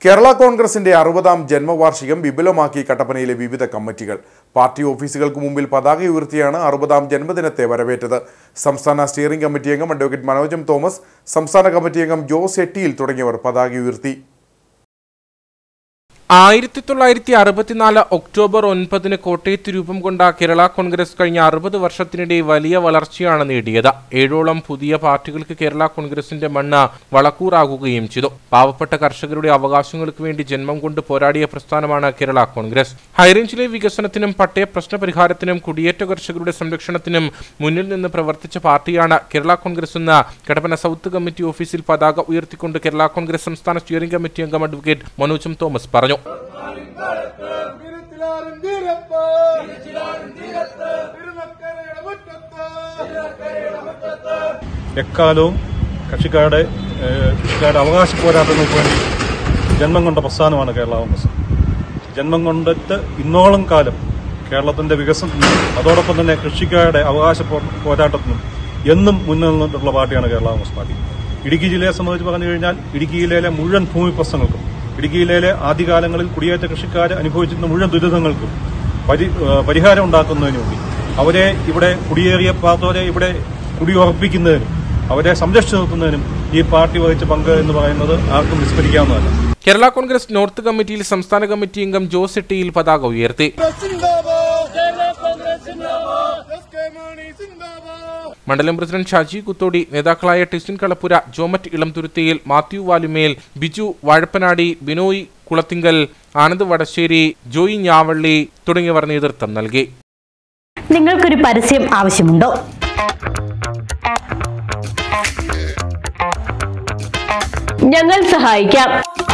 കേരള കോൺഗ്രസിന്റെ അറുപതാം ജന്മവാർഷികം വിപുലമാക്കി കട്ടപ്പനയിലെ വിവിധ കമ്മിറ്റികൾ പാർട്ടി ഓഫീസുകൾക്ക് മുമ്പിൽ പതാക ഉയർത്തിയാണ് അറുപതാം ജന്മദിനത്തെ വരവേറ്റത് സംസ്ഥാന സ്റ്റിയറിംഗ് കമ്മിറ്റി അംഗം അഡ്വക്കേറ്റ് മനോജം തോമസ് സംസ്ഥാന കമ്മിറ്റി അംഗം ജോസ് എട്ടിയിൽ തുടങ്ങിയവർ പതാക ഉയർത്തി ആയിരത്തി തൊള്ളായിരത്തി അറുപത്തിനാല് ഒക്ടോബർ ഒൻപതിന് കോട്ടയത്ത് രൂപം കൊണ്ട കേരള കോൺഗ്രസ് കഴിഞ്ഞ അറുപത് വർഷത്തിനിടെ വലിയ വളർച്ചയാണ് നേടിയത് ഏഴോളം പുതിയ പാർട്ടികൾക്ക് കേരള കോൺഗ്രസിന്റെ മണ്ണ് വളക്കൂറാകുകയും ചെയ്തു പാവപ്പെട്ട കർഷകരുടെ അവകാശങ്ങൾക്ക് വേണ്ടി ജന്മം കൊണ്ട് പോരാടിയ പ്രസ്ഥാനമാണ് കേരള കോൺഗ്രസ് ഹൈറേഞ്ചിലെ വികസനത്തിനും പട്ടയ പ്രശ്നപരിഹാരത്തിനും കുടിയേറ്റ കർഷകരുടെ സംരക്ഷണത്തിനും മുന്നിൽ നിന്ന് പ്രവർത്തിച്ച പാർട്ടിയാണ് കേരള കോൺഗ്രസ് എന്ന് കടപ്പന സൗത്ത് കമ്മിറ്റി ഓഫീസിൽ പതാക ഉയർത്തിക്കൊണ്ട് കേരള കോൺഗ്രസ് സംസ്ഥാന സ്റ്റിയറിംഗ് കമ്മിറ്റി അംഗം അഡ്വക്കേറ്റ് മനോജം തോമസ് പറഞ്ഞു വീരത്തിലാറും വീരപ്പ തിരുനക്കരയുടെ മുറ്റത്ത് എക്കാലവും കക്ഷിക്കാരുടെ ഏഹ്, കക്ഷിക്കാരുടെ അവകാശ പോരാട്ടങ്ങൾക്ക് വേണ്ടി ജന്മം കൊണ്ട പ്രസ്ഥാനമാണ് കേരള കോൺഗ്രസ് ജന്മം കൊണ്ടിട്ട് ഇന്നോളം കാലം കേരളത്തിന്റെ വികസനത്തിനും അതോടൊപ്പം തന്നെ കൃഷിക്കാരുടെ അവകാശ പോ- പോരാട്ടത്തിനും എന്നും മുന്നിൽ നിന്നിട്ടുള്ള പാർട്ടിയാണ് കേരള കോൺഗ്രസ് പാർട്ടി ഇടുക്കി ജില്ലയെ സംബന്ധിച്ച് പറഞ്ഞു കഴിഞ്ഞാൽ ഇടുക്കി ജില്ലയിലെ മുഴുവൻ ഭൂമി പ്രശ്നങ്ങൾക്കും ഇടുക്കി ജില്ലയിലെ ആദ്യകാലങ്ങളിൽ കുടിയേറ്റ കൃഷിക്കാർ അനുഭവിച്ചിരുന്ന മുഴുവൻ ദുരിതങ്ങൾക്കും പരി ഏഹ്, പരിഹാരം ഉണ്ടാക്കുന്നതിന് വേണ്ടി അവരെ ഇവിടെ കുടിയേറിയ പാർത്തവരെ ഇവിടെ കുടിയുറപ്പിക്കുന്നതിനും അവരെ സംരക്ഷിച്ചു നിർത്തുന്നതിനും ഈ പാർട്ടി വഹിച്ച പങ്ക് എന്ന് പറയുന്നത് ആർക്കും വിസ്മരിക്കാവുന്നതല്ല കേരള കോൺഗ്രസ് നോർത്ത് കമ്മിറ്റിയിൽ സംസ്ഥാന കമ്മിറ്റി അംഗം ജോസ് എട്ടിയിൽ പതാക ഉയർത്തി മണ്ഡലം പ്രസിഡന്റ് ഷാജി കുത്തോടി നേതാക്കളായ ടിസിൻ കളപ്പുര ജോമറ്റ് ഇളംതുരുത്തിയിൽ മാത്യു വാലുമേൽ ബിജു വാഴപ്പനാടി ബിനോയ് കുളത്തിങ്കൽ ആനന്ദ് വടശ്ശേരി ജോയി ഞാവള്ളി തുടങ്ങിയവർ നേതൃത്വം നൽകി നിങ്ങൾക്കൊരു പരസ്യം ആവശ്യമുണ്ടോ ഞങ്ങൾ സഹായിക്കാം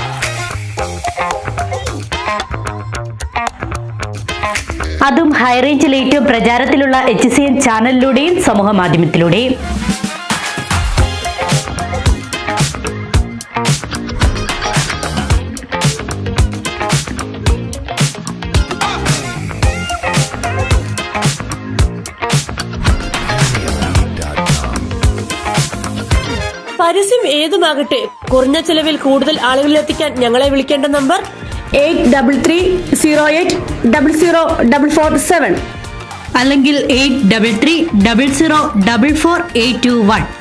അതും ഹൈറേഞ്ചിൽ ഏറ്റവും പ്രചാരത്തിലുള്ള എച്ച് സി എൻ ചാനലിലൂടെയും സമൂഹ മാധ്യമത്തിലൂടെയും പരസ്യം ഏതുമാകട്ടെ കുറഞ്ഞ ചെലവിൽ കൂടുതൽ ആളുകളിലെത്തിക്കാൻ ഞങ്ങളെ വിളിക്കേണ്ട number eight double three zero eight double zero double four seven അല്ലെങ്കിൽ eight double three double zero double four eight two one